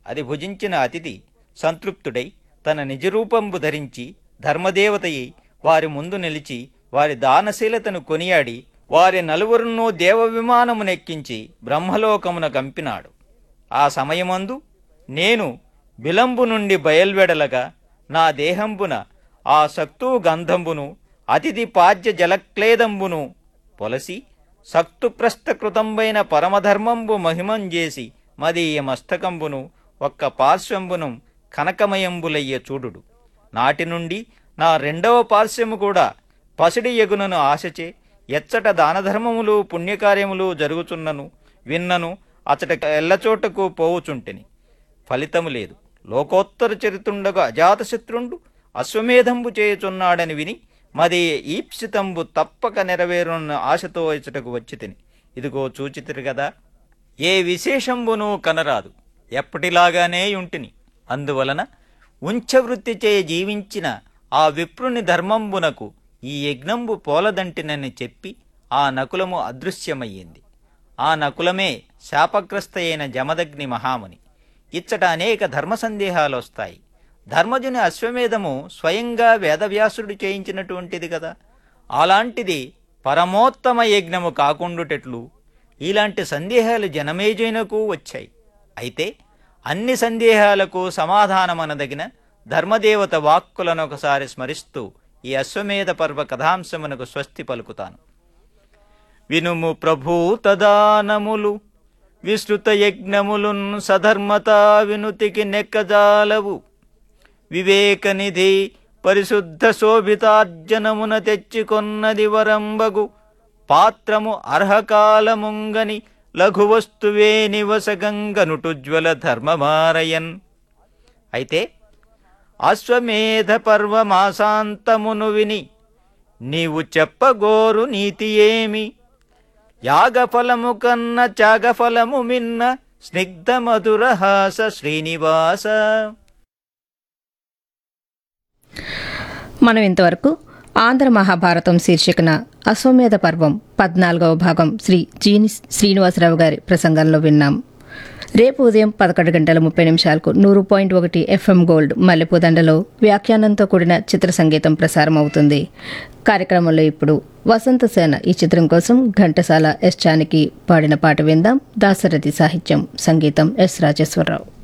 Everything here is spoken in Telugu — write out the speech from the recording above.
అది భుజించిన అతిథి సంతృప్తుడై తన నిజరూపంబు ధరించి ధర్మదేవతయి వారి ముందు నిలిచి వారి దానశీలతను కొనియాడి వారి నలుగురును దేవ విమానమునెక్కించి బ్రహ్మలోకమున కంపినాడు ఆ సమయమందు నేను బిలంబు నుండి బయల్వెడలగా నా దేహంబున ఆ సక్తు గంధంబును అతిథి పాద్య జలక్లేదంబును పొలసి సక్తుప్రస్థకృతంబైన పరమధర్మంబు మహిమంజేసి మదీయ మస్తకంబును ఒక్క పార్శ్వంబును కనకమయంబులయ్య చూడుడు నాటి నుండి నా రెండవ పార్శ్వము కూడా పసిడి ఎగునను ఆశచే ఎచ్చట దానధర్మములు పుణ్యకార్యములు జరుగుచున్నను విన్నను అచట ఎల్లచోటకు పోవుచుంటిని ఫలితము లేదు లోకోత్తర చరితుండగా అజాతశత్రుండు అశ్వమేధంబు చేయుచున్నాడని విని మది ఈప్సితంబు తప్పక నెరవేరున్న ఆశతో ఇచ్చటకు వచ్చి తిని ఇదిగో చూచితిరు కదా ఏ విశేషంబును కనరాదు ఎప్పటిలాగానే యుంటిని అందువలన ఉంచవృత్తిచే జీవించిన ఆ విప్రుని ధర్మంబునకు ఈ యజ్ఞంబు పోలదంటినని చెప్పి ఆ నకులము అదృశ్యమయ్యింది ఆ నకులమే శాపగ్రస్త అయిన జమదగ్ని మహాముని ఇచ్చట అనేక ధర్మ సందేహాలు వస్తాయి ధర్మజుని అశ్వమేధము స్వయంగా వేదవ్యాసుడు చేయించినటువంటిది కదా అలాంటిది పరమోత్తమ యజ్ఞము కాకుండుటెట్లు ఇలాంటి సందేహాలు జనమేజైనకు వచ్చాయి అయితే అన్ని సందేహాలకు సమాధానమనదగిన ధర్మదేవత వాక్కులను ఒకసారి స్మరిస్తూ ఈ అశ్వమేధ పర్వ కథాంశమునకు స్వస్తి పలుకుతాను వినుము ప్రభూతదానములు విస్తృత యజ్ఞములున్ సధర్మతా వినుతికి నెక్కజాలవు వివేకనిధి పరిశుద్ధ శోభితార్జనమున తెచ్చికొన్నది వరంబగు పాత్రము అర్హకాలముంగని లఘువస్తువే నివసగంగనుటుజ్వల ధర్మమారయన్ అయితే అశ్వమేధ పర్వమాసాంతమును విని నీవు చెప్పగోరు నీతి ఏమి యాగఫలము కన్న త్యాగఫలము మిన్న స్నిగ్ధ మధురహాస శ్రీనివాస మనం ఇంతవరకు ఆంధ్ర మహాభారతం శీర్షికన అశ్వమేధ పర్వం పద్నాలుగవ భాగం శ్రీ జీని శ్రీనివాసరావు గారి ప్రసంగంలో విన్నాం రేపు ఉదయం పదకొండు గంటల ముప్పై నిమిషాలకు నూరు పాయింట్ ఒకటి ఎఫ్ఎం గోల్డ్ మల్లెపూదండలో వ్యాఖ్యానంతో కూడిన చిత్ర సంగీతం ప్రసారం అవుతుంది కార్యక్రమంలో ఇప్పుడు వసంత సేన ఈ చిత్రం కోసం ఘంటసాల ఎస్ చానికి పాడిన పాట విందాం దాసరథి సాహిత్యం సంగీతం ఎస్ రాజేశ్వరరావు